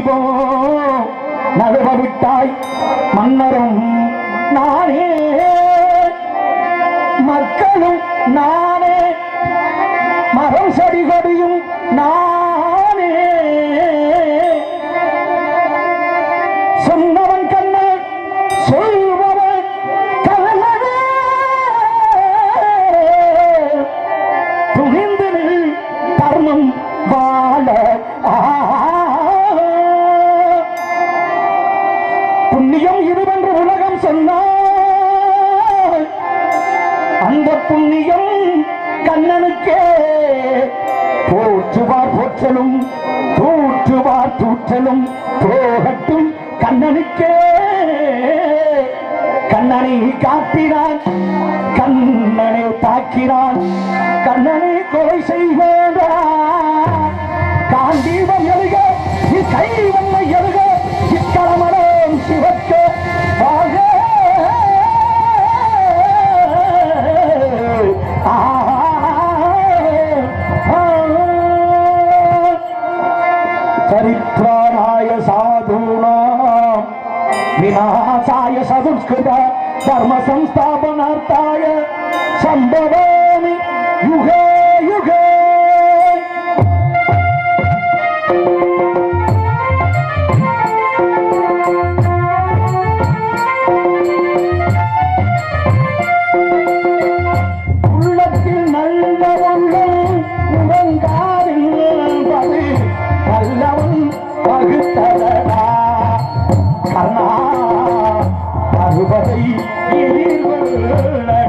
செய்வோம் நழுவ விட்டாய் மன்னரும் நானே மக்களும் நானே மரம் செடி கொடியும் நானே சொன்னவன் கண்ணன் சொல்பவன் கண்ணனே துணிந்து நில் தர்மம் வாழ ஆ. புண்ணியம் இதுவென்று உலகம் சொன்னார் அந்த புண்ணியம் கண்ணனுக்கே போற்றுவார் போற்றலும் தூற்றுவார் தூற்றலும் போகட்டும் கண்ணனுக்கே கண்ணனை காத்தினான் கண்ணனை தாக்கினான் கண்ணனை கொலை செய்வான் காந்தீபம் எழுக கை வன்மை எழுக இக்கரமரம் சிவக்க வாழ சரித்ராணாய சாதூனாம் விநாசாய சதுஷ்கிருத தர்ம சம்ஸ்தாபனார்த்தாய சம்பவாமி யுகே யுகே உள்ளத்தில் நல்ல உள்ளம் உறங்காதில்பது நல்லவன் பகுத்தலடா கர்ணா அறுபதை எதிர்கொள்ளடா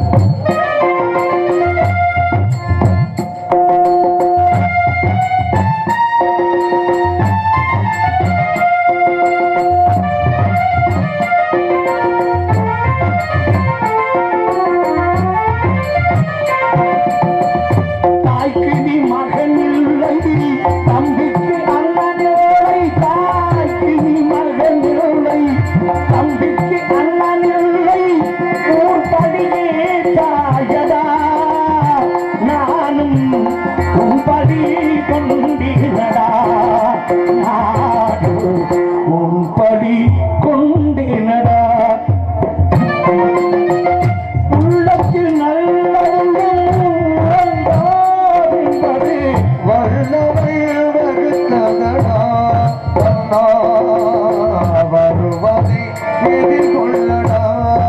தாய்க்கு நீ மகன் இல்லை தம்பிக்கு அண்ணன் இல்லை தாய்க்கு நீ மகன் இல்லை தம்பிக்கு அண்ணன் இல்லை ஊர்படியே தாயதா நானும் உன்படி கொண்டினடா நானும் உன்படி கொண்டினடா உள்ளத்தில் நல்ல என்பது வல்லமை வகுத்ததடா அண்ணா வருவதை எதிர்கொள்ளடா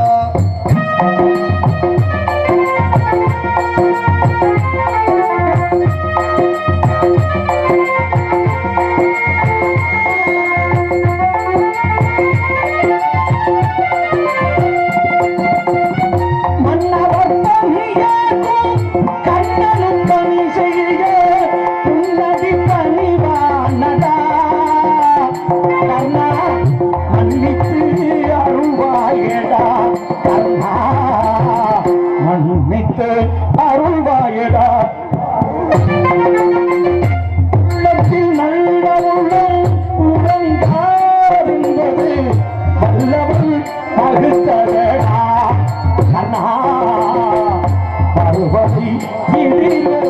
மன்னவர் பணியேற்கும் கண்ணனும் பணி செய்ய உன்னதி பணிவானதா கண்ணா மன்னித்து அருள்வாயடா கண்ணா மன்னித்து அருள்வாயடா உள்ளத்தில் நல்ல உள்ளம் உறங்காதென்பது வல்லவன் பகுத்ததடா கண்ணா பருவதி எதிரோ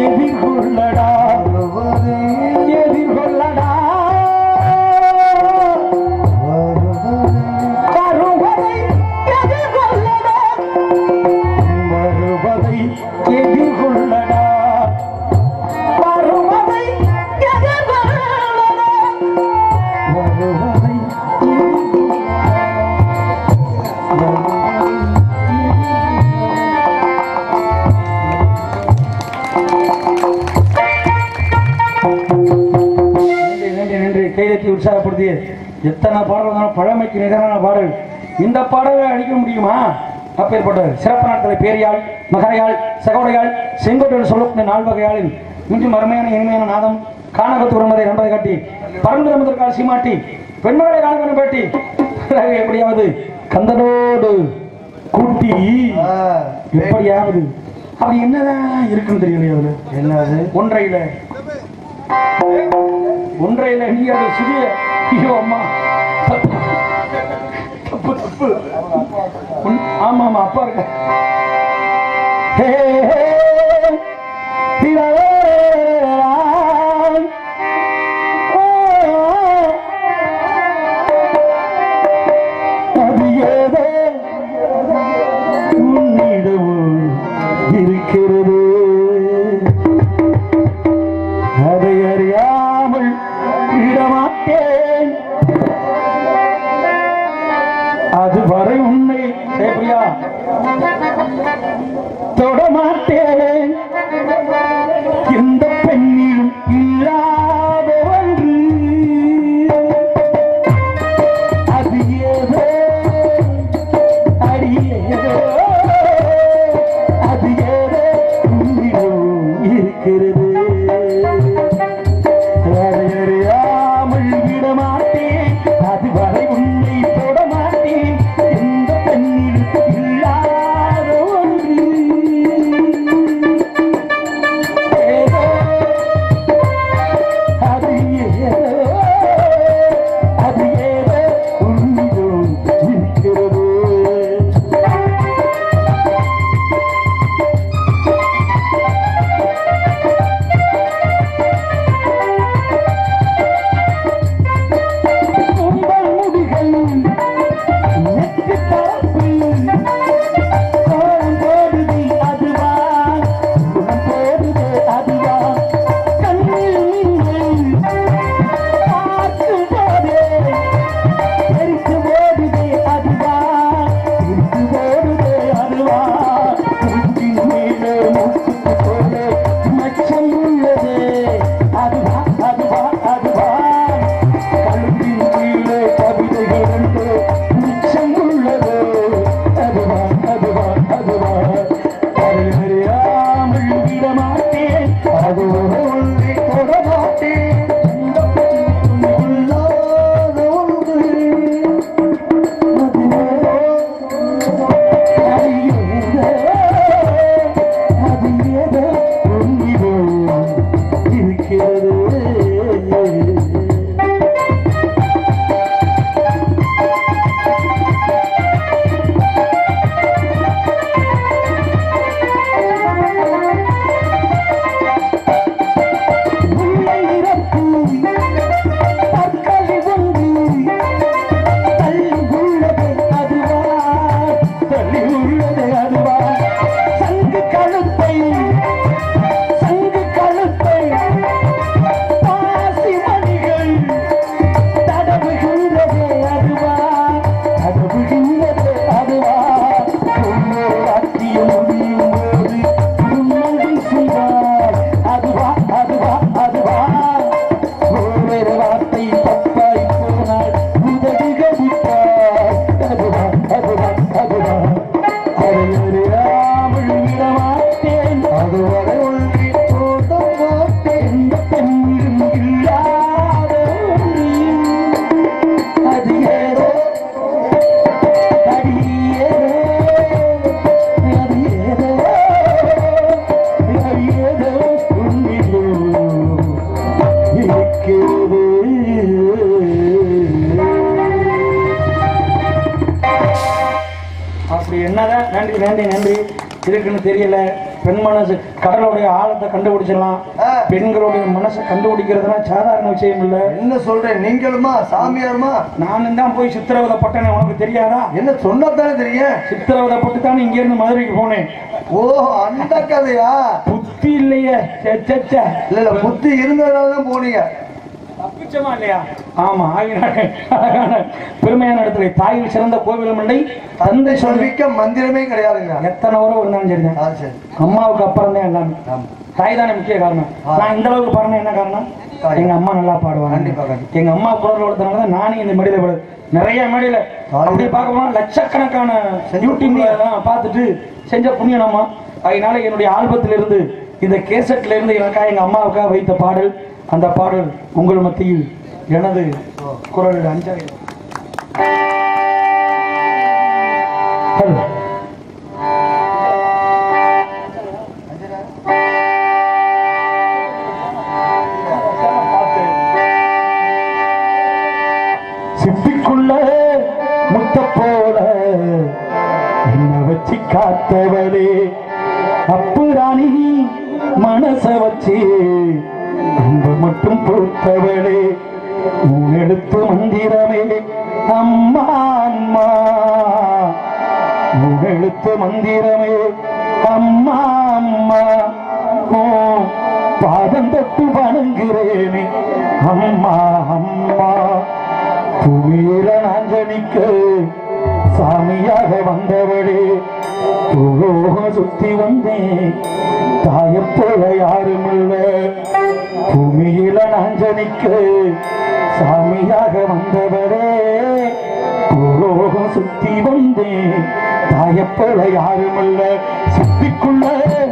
எதிர்கொள்ளடா எதிர்கொள்ளடா வருவதை எதிர்கொள்ளடா வருவதை எதிர்கொள்ளடா வருவதை எதிர்கொள்ளடா வருவதை நன்றி நன்றி நன்றி கைதட்டி உற்சாகப்படுத்திய எத்தனை பாடல்கள் பழமைக்கு நிகரான பாடல் இந்த பாடலை அடிக்க முடியுமா அப்பேற்பட்ட சிறப்பு நாட்களை பேரியாள் மகரையாள் சகோடையாள் செங்கோட்டையில் சொல்லக்கூடிய நால்வகையாளில் இன்றும் அருமையான இனிமையான நாதம் காணகத்து உறமதை நம்பதை காட்டி பறந்து ரமதற்கால் சீமாட்டி பெண்மகளை காணகனும் பேட்டி பிறகு எப்படியாவது கந்தனோடு கூட்டி எப்படியாவது அப்படி என்னதான் இருக்குன்னு தெரியலையே அதுல என்னது ஒன்றையில ஒன்றையில நீ அது சிறிய ஐயோ அம்மா தப்பு தப்பு தப்பு உன்- ஆமா ஆமா அப்பா இருக்க ஹே, ஹே, திரளாய். ஓ, அது ஏதோ உன்னிடமும் இருக்கிறது அதை அறியாமல் விடமாட்டேன் அதுவரை உன்னை சேப்பியா தொடமாட்டேன் இந்த பெண்ணிலும் இல்லாத ஒன்று அது ஏதோ அடியேதோ அது ஏதோ உன்னிடம் இருக்கிறது அதை அறியாமல் விட மாட்டேன் அதுவரை உன்னை தொட மாட்டேன் எந்த பெண்ணில் இல்லாத ஒன்று ஏதோ அது ஏதோ அது ஏதோ உன்னிடம் இருக்கிறது உங்கள் முடிகள் நெற்றி பரப்பு கோலம் போடுது அதுவா குணம் போடுது அதுவா கண்ணில் நீங்கள் பார்க்கும் போதே தெரித்து ஓடுது அதுவா தெரித்து ஓடுது அதுவா முட்டின் மேலே முட்டுக்கு போல மச்சம் உள்ளது அதுவா அதுவா அதுவா கழுத்தின் கீழே கவிதைகள் என்று மிச்சம் உள்ளது அதுவா அதுவா அதுவா அதை அறியாமல் விட மாட்டேன் அது ஒரு ஒன்றை தொட மாட்டேன் இந்த பெண்ணிலும் இல்லாத ஒன்று அது ஏதோ, அது ஏதோ உன்னிடம் இருக்கிறது உள்ளே இறக்கும் பற்களை ஒன்று தள்ளி உள்ளது அதுவா தள்ளி உள்ளது அதுவா சங்கு கழுத்தை சங்கு கழுத்தை பாசி மணிகள் தடவுகின்றது அதுவா தடவுகின்றது அதுவா ஒவ்வொரு வாக்கியம் முடியும் போது உண்மை செய்வார் அதுவா அதுவா அதுவா ஒவ்வொரு வார்த்தை தப்பாய் போனால் உதவிக விட்டார் அதுவா அதுவா அதுவா அதை அறியாமல் விட மாட்டேன் அதுவரை ஒன்றி தோட்ட மாட்டேன் இந்த பெண்ணிலும் இல்லாத ஒன்று. அது ஏதோ அது ஏதோ அது ஏதோ அது ஏதோ உன்னிலும் இருக்கிறது அப்படி என்னதான் நன்றி நன்றி நன்றி இருக்குன்னு தெரியல பெண் மனசு கடலுடைய ஆழத்தை கண்டுபிடிச்சிடலாம் ஆ. பெண்களுடைய மனசை கண்டுபிடிக்கிறதுனா சாதாரண விஷயம் இல்ல என்ன சொல்றேன் நீங்களுமா சாமியாருமா நானும் தான் போய் சித்திரவதைப்பட்டேன் உனக்கு தெரியாதா என்ன சொன்னா தானே தெரியும் சித்திரவதைப்பட்டு தான் இங்க இருந்து மதுரைக்கு போனேன் ஓ அந்த கதையா புத்தி இல்லையே சே, சே, சே. இல்ல இல்ல புத்தி இருந்ததால தான் போனீங்க தப்பிச்சமா இல்லையா ஆமா ஆகினாலே அழகான பெருமையான இடத்துல தாயில் சிறந்த கோவிலும் இல்லை தந்தை சொல்லி சொல்விக்க மந்திரமே கிடையாதுங்க எத்தனை உறவு இருந்தாலும் சரிதான் அது சரி அம்மாவுக்கு அப்புறம் தான் எல்லாமே ஆமா. தாய் தானே முக்கிய காரணம் ஆ. நான் இந்த அளவுக்கு பாருங்க என்ன காரணம் தாய். எங்க அம்மா நல்லா பாடுவாங்க கண்டிப்பா, கண்டிப்பா. எங்க அம்மா குரல் வளர்த்தனால தான் நானே இந்த மேடையில பாடு நிறைய மேடையில தாய். அப்படி பார்க்க போனா லட்சக்கணக்கான யூடியூப்ல எல்லாம் பார்த்துட்டு செஞ்ச புண்ணியம் அம்மா அதனால என்னுடைய ஆல்பத்திலிருந்து இருந்து இந்த கேசட்ல இருந்து எனக்காக எங்க அம்மாவுக்காக வைத்த பாடல் அந்த பாடல் உங்கள் மத்தியில் எனது குரல் அஞ்சலி ஹலோ சிப்பிக்குள்ள முத்த போல என்ன வச்சு காத்தவளே அப்புராணி மனச வச்சு அன்பு மட்டும் பொறுத்தவளே உனெடுத்து மந்திரமே அம்மா அம்மா உனெழுத்து மந்திரமே அம்மா அம்மா ஓ பாதம் தொட்டு வணங்குறேனே அம்மா அம்மா புவியில நாஞ்சனிக்க சாமியாக வந்தவளே பூலோகம் சுத்தி வந்தேன் தாயப்போல யாரும் இல்ல பூமியில நாஞ்சனிக்க சாமியாக வந்தவரே பூலோகம் சுத்தி வந்தேன் தாயப்போல யாரும் இல்ல சுத்திக்குள்ள